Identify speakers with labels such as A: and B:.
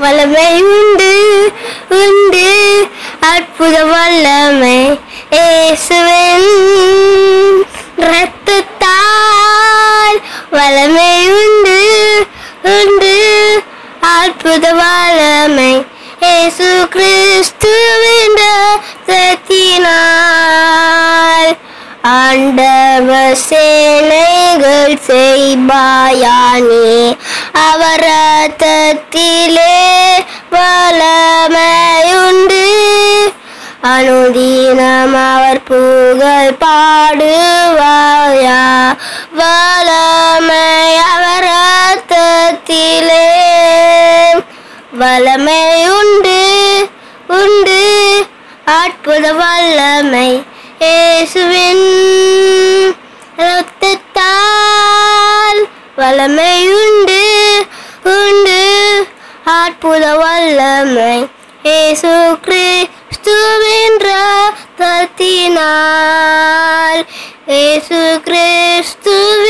A: வல்லமை உண்டு உண்டு அற்புத வல்லமை இயேசுவின் ரத்தத்தால் வல்லமை உண்டு உண்டு அற்புத வல்லமை இயேசு கிறிஸ்துவின் ரத்தத்தினால் ஆண்டவர் சேனைகள் செய்பாயானே அவர் ரத்தத்திலே வல்லமையுண்டு அனுதீனம் அவர் புகழ் பாடுவாயா வல்லமை அவர் ரத்தத்திலே வல்லமை உண்டு உண்டு அற்புத வல்லமை இயேசுவின் ரத்தத்தால் வல்லமை உண்டு உண்டு அற்புத வல்லமை இயேசு கிறிஸ்துவின் ரத்தத்தினால் இயேசு கிறிஸ்துவின்